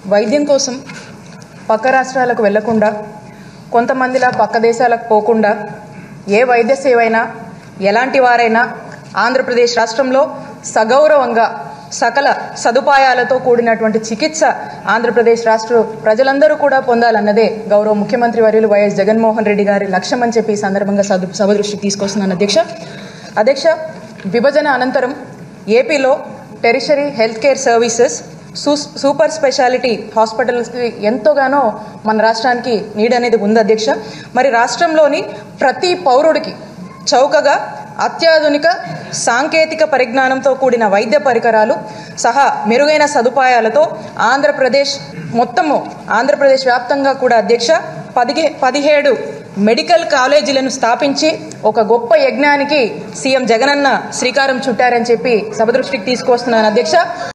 వైద్యం కోసం పక్క రాష్ట్రాలకు వెళ్లకుండా కొంతమందిలా పక్క దేశాలకు పోకుండా ఏ వైద్య సేవైనా ఎలాంటి వారైనా ఆంధ్రప్రదేశ్ రాష్ట్రంలో సగౌరవంగా సకల సదుపాయాలతో కూడినటువంటి చికిత్స ఆంధ్రప్రదేశ్ రాష్ట్ర ప్రజలందరూ కూడా పొందాలన్నదే గౌరవ ముఖ్యమంత్రి వర్యులు వైఎస్ జగన్మోహన్ రెడ్డి గారి లక్ష్యం అని చెప్పి ఈ సందర్భంగా సదు సభ దృష్టికి తీసుకొస్తున్నాను అధ్యక్ష అధ్యక్ష విభజన అనంతరం ఏపీలో టెరిషరీ హెల్త్ కేర్ సర్వీసెస్ సూ సూపర్ స్పెషాలిటీ హాస్పిటల్స్కి ఎంతోగానో మన రాష్ట్రానికి నీడ్ అనేది ఉంది అధ్యక్ష మరి రాష్ట్రంలోని ప్రతి పౌరుడికి చౌకగా అత్యాధునిక సాంకేతిక పరిజ్ఞానంతో కూడిన వైద్య పరికరాలు సహా మెరుగైన సదుపాయాలతో ఆంధ్రప్రదేశ్ మొత్తము ఆంధ్రప్రదేశ్ వ్యాప్తంగా కూడా అధ్యక్ష పదిహే పదిహేడు మెడికల్ కాలేజీలను స్థాపించి ఒక గొప్ప యజ్ఞానికి సీఎం జగనన్న శ్రీకారం చుట్టారని చెప్పి సభ దృష్టికి తీసుకొస్తున్నాను అధ్యక్ష